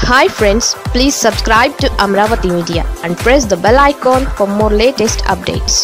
hi friends please subscribe to Amaravati media and press the bell icon for more latest updates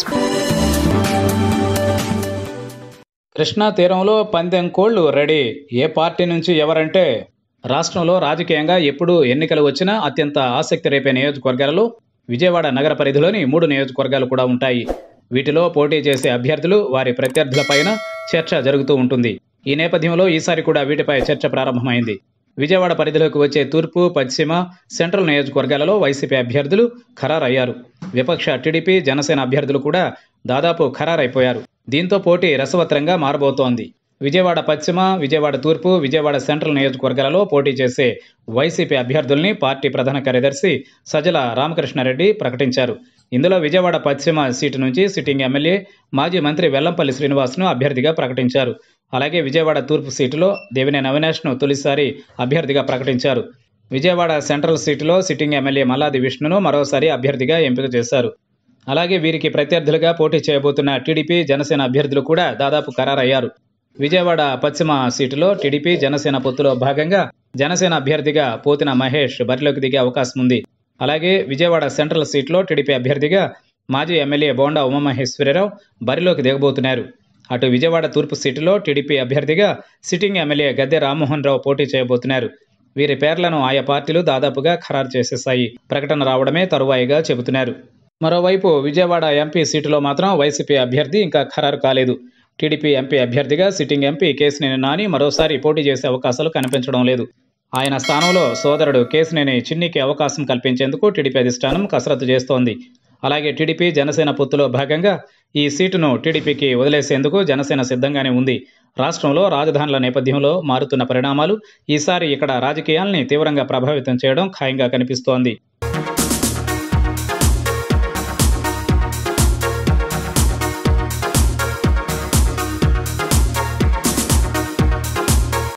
Krishna తీరంలో పందెం కోళ్లు ready ఏ party నుంచి ఎవరంటే రాష్ట్రంలో రాజకీయంగా ఎప్పుడు ఎన్నికలు వచ్చినా అత్యంత ఆసక్తి రేపే నియోజకవర్గాలలో విజయవాడ నగర పరిధిలోని మూడు నియోజకవర్గాలు కూడా ఉంటాయి వీటిలో పోటీ చేసే అభ్యర్థులు వారి ప్రత్యర్థులపైన చర్చ జరుగుతూ ఉంటుంది ఈ నేపథ్యంలో ఈసారి కూడా వీటిపై చర్చ ప్రారంభమైంది విజయవాడ పరిధిలోకి వచ్చే తూర్పు పశ్చిమ సెంట్రల్ నియోజకవర్గాలలో వైసీపీ అభ్యర్థులు ఖరారయ్యారు విపక్ష టీడీపీ జనసేన అభ్యర్థులు కూడా దాదాపు ఖరారైపోయారు దీంతో పోటీ రసవత్రంగా మారబోతోంది విజయవాడ పశ్చిమ విజయవాడ తూర్పు విజయవాడ సెంట్రల్ నియోజకవర్గాలలో పోటీ చేసే వైసీపీ అభ్యర్థుల్ని పార్టీ ప్రధాన కార్యదర్శి సజల రామకృష్ణారెడ్డి ప్రకటించారు ఇందులో విజయవాడ పశ్చిమ సీటు నుంచి సిట్టింగ్ ఎమ్మెల్యే మాజీ మంత్రి వెల్లంపల్లి శ్రీనివాస్ను అభ్యర్థిగా ప్రకటించారు అలాగే విజయవాడ తూర్పు సీటులో దేవినేని అవినాష్ను తొలిసారి అభ్యర్థిగా ప్రకటించారు విజయవాడ సెంట్రల్ సీటులో సిట్టింగ్ ఎమ్మెల్యే మల్లాది విష్ణును మరోసారి అభ్యర్థిగా ఎంపిక చేశారు అలాగే వీరికి ప్రత్యర్థులుగా పోటీ చేయబోతున్న టీడీపీ జనసేన అభ్యర్థులు కూడా దాదాపు ఖరారయ్యారు విజయవాడ పశ్చిమ సీటులో టీడీపీ జనసేన పొత్తులో భాగంగా జనసేన అభ్యర్థిగా పోతిన మహేష్ బరిలోకి దిగే అవకాశం ఉంది అలాగే విజయవాడ సెంట్రల్ సీట్లో టీడీపీ అభ్యర్థిగా మాజీ ఎమ్మెల్యే బోండా ఉమామహేశ్వరరావు బరిలోకి దిగబోతున్నారు అటు విజయవాడ తూర్పు సీటులో టీడీపీ అభ్యర్థిగా సిట్టింగ్ ఎమ్మెల్యే గద్దె రామ్మోహన్ రావు పోటీ చేయబోతున్నారు వీరి పేర్లను ఆయా పార్టీలు దాదాపుగా ఖరారు చేసేశాయి ప్రకటన రావడమే తరువాయిగా చెబుతున్నారు మరోవైపు విజయవాడ ఎంపీ సీటులో మాత్రం వైసీపీ అభ్యర్థి ఇంకా ఖరారు కాలేదు టీడీపీ ఎంపీ అభ్యర్థిగా సిట్టింగ్ ఎంపీ కేసినేని నాని మరోసారి పోటీ చేసే అవకాశాలు కనిపించడం లేదు ఆయన స్థానంలో సోదరుడు కేసినేని చిన్నికి అవకాశం కల్పించేందుకు టీడీపీ అధిష్టానం కసరత్తు చేస్తోంది అలాగే టీడీపీ జనసేన పొత్తులో భాగంగా ఈ సీటును టీడీపీకి వదిలేసేందుకు జనసేన సిద్ధంగానే ఉంది రాష్ట్రంలో రాజధానుల నేపథ్యంలో మారుతున్న పరిణామాలు ఈసారి ఇక్కడ రాజకీయాల్ని తీవ్రంగా ప్రభావితం చేయడం ఖాయంగా కనిపిస్తోంది